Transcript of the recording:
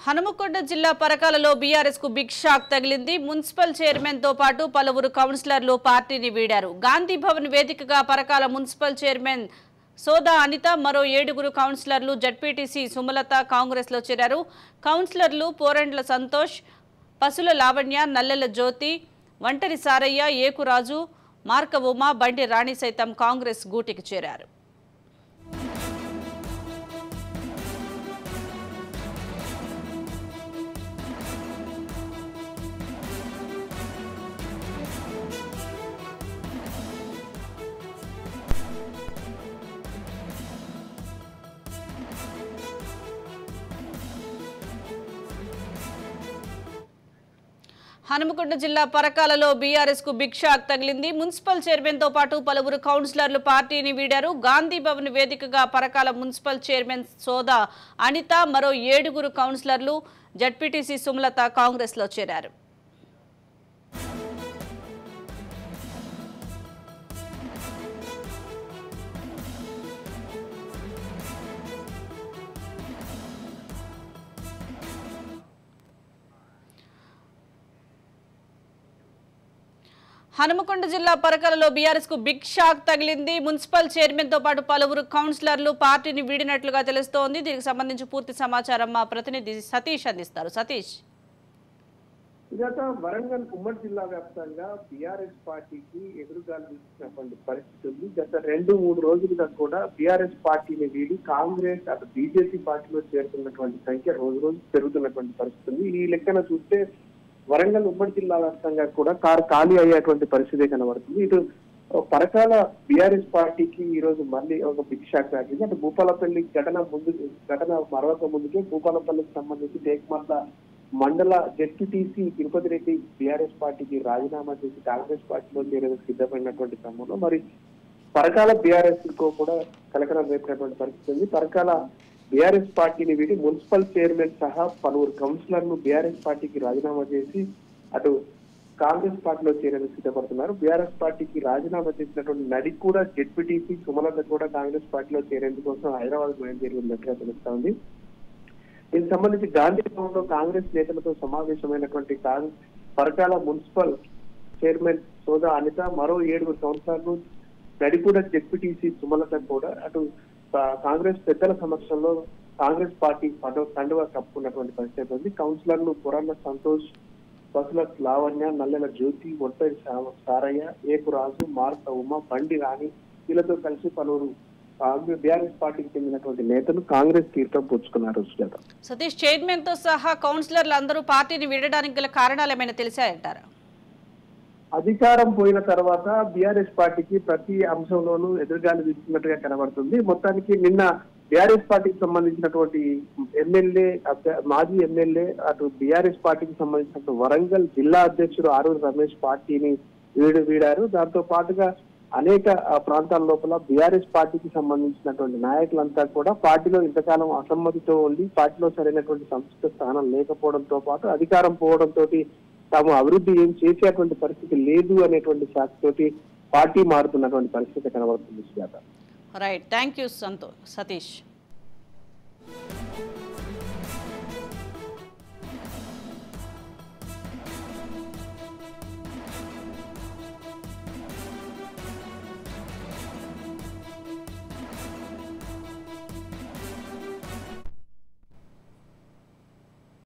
హనుమకొండ జిల్లా పరకాలలో బీఆర్ఎస్ కు బిగ్ షాక్ తగిలింది మున్సిపల్ చైర్మన్ తో పాటు పలువురు కౌన్సిలర్లు పార్టీని వీడారు గాంధీ భవన్ వేదికగా పరకాల మున్సిపల్ చైర్మన్ సోదా అనిత మరో ఏడుగురు కౌన్సిలర్లు జడ్పీటీసీ సుమలత కాంగ్రెస్ లో చేరారు కౌన్సిలర్లు పోరెండ్ల సంతోష్ పసుల లావణ్య నల్లెల జ్యోతి వంటరి సారయ్య ఏకురాజు మార్క ఉమా బండి రాణి సైతం కాంగ్రెస్ గూటికి చేరారు హనుమకొండ జిల్లా పరకాలలో బీఆర్ఎస్ కు బిగ్ షాక్ తగిలింది మున్సిపల్ చైర్మన్ తో పాటు పలువురు కౌన్సిలర్లు పార్టీని వీడారు గాంధీ భవన్ వేదికగా పరకాల మున్సిపల్ చైర్మన్ సోదా అనిత మరో ఏడుగురు కౌన్సిలర్లు జడ్పీటీసీ సుమలత కాంగ్రెస్ లో చేరారు హనుమకొండ జిల్లా పరకాలలో బీఆర్ఎస్ కు బిగ్ షాక్ తగిలింది మున్సిపల్ చైర్మన్ తో పాటు పలువురు కౌన్సిలర్లు పార్టీని వీడినట్లుగా తెలుస్తోంది దీనికి సంబంధించి పూర్తి సమాచారం మా ప్రతినిధి సతీష్ అందిస్తారు సతీష్ గత వరంగల్ ఉమ్మడి జిల్లా వ్యాప్తంగా బీఆర్ఎస్ పార్టీకి ఎదురుగాలు చూసినటువంటి పరిస్థితి ఉంది గత రెండు మూడు రోజులుగా కూడా బీఆర్ఎస్ పార్టీని వీడి కాంగ్రెస్ అటు బీజేపీ పార్టీలో చేరుతున్నటువంటి సంఖ్య రోజు రోజు పెరుగుతున్నటువంటి పరిస్థితి ఉంది ఈ లెక్కన చూస్తే వరంగల్ ఉమ్మడి జిల్లా వ్యాప్తంగా కూడా కారు ఖాళీ అయ్యేటువంటి పరిస్థితి కనబడుతుంది ఇటు పరకాల బీఆర్ఎస్ పార్టీకి ఈ రోజు మళ్ళీ ఒక బిగ్ షాక్ తాకింది అంటే భూపాలపల్లి ఘటన ముందు ఘటన మరొక ముందుకే భూపాలపల్లికి సంబంధించి టేక్మట్ల మండల జెడ్పీటీసీ తిరుపతి రెడ్డి బీఆర్ఎస్ పార్టీకి రాజీనామా చేసి కాంగ్రెస్ పార్టీలో చేరేందుకు సిద్ధపడినటువంటి క్రమంలో మరి పరకాల బీఆర్ఎస్ కు కూడా కలకలం రేపినటువంటి పరిస్థితి ఉంది పరకాల బీఆర్ఎస్ పార్టీని వీడి మున్సిపల్ చైర్మన్ సహా పలువురు కౌన్సిలర్లు బీఆర్ఎస్ పార్టీకి రాజీనామా చేసి అటు కాంగ్రెస్ పార్టీలో చేరేందుకు సిద్ధపడుతున్నారు బీఆర్ఎస్ పార్టీకి రాజీనామా చేసినటువంటి నడి కూడా జెడ్పీటీసీ సుమలత కూడా కాంగ్రెస్ పార్టీలో చేరేందుకు కోసం హైదరాబాద్ బయలుదేరి ఉన్నట్టుగా తెలుస్తా ఉంది దీనికి సంబంధించి గాంధీ భవన్లో కాంగ్రెస్ నేతలతో సమావేశమైనటువంటి కాంగ్- పరకాల మున్సిపల్ చైర్మన్ సోదా అనిత మరో ఏడుగురు కౌన్సిలర్లు నడిపూడ జెడ్పీటీసీ సుమలత కూడా అటు కా- కాంగ్రెస్ పెద్దల సమక్షంలో కాంగ్రెస్ పార్టీ పద- కండువా కప్పుకున్నటువంటి పరిస్థితి ఉంది కౌన్సిలర్లు పురాణ సంతోష్ బసుల లావణ్య నల్లెల జ్యోతి ఒట్టరి సా- సారయ్య ఏకురాజు మార్క ఉమ బండి రాణి వీళ్ళతో కలిసి పలువురు కాంగ్రెస్ బీఆర్ఎస్ పార్టీకి చెందినటువంటి నేతలు కాంగ్రెస్ తీర్థం పుచ్చుకున్నారు సుజాత సతీష్ చైర్మన్ తో సహా కౌన్సిలర్లు అందరూ పార్టీని వీడడానికి గల కారణాలు ఏమైనా తెలిసాయంటారా అధికారం పోయిన తర్వాత బీఆర్ఎస్ పార్టీకి ప్రతి అంశంలోనూ ఎదురుగాలి వీస్తున్నట్టుగా కనబడుతుంది మొత్తానికి నిన్న బీఆర్ఎస్ పార్టీకి సంబంధించినటువంటి ఎమ్మెల్యే అభ్య- మాజీ ఎమ్మెల్యే అటు బీఆర్ఎస్ పార్టీకి సంబంధించినటువంటి వరంగల్ జిల్లా అధ్యక్షుడు ఆరూరు రమేష్ పార్టీని వీడు వీడారు దాంతో పాటుగా అనేక ఆ, ప్రాంతాల లోపల బీఆర్ఎస్ పార్టీకి సంబంధించినటువంటి నాయకులంతా కూడా పార్టీలో ఇంతకాలం అసమ్మతితో ఉండి పార్టీలో సరైనటువంటి సంస్థ స్థానం లేకపోవడంతో పాటు అధికారం పోవడంతో తాము అభివృద్ధి ఏం చేసేటువంటి పరిస్థితి లేదు అనేటువంటి శాఖతోటి పార్టీ మారుతున్నటువంటి పరిస్థితి కనబడుతుంది సుజాత రైట్ థ్యాంక్ యూ సంతో సతీష్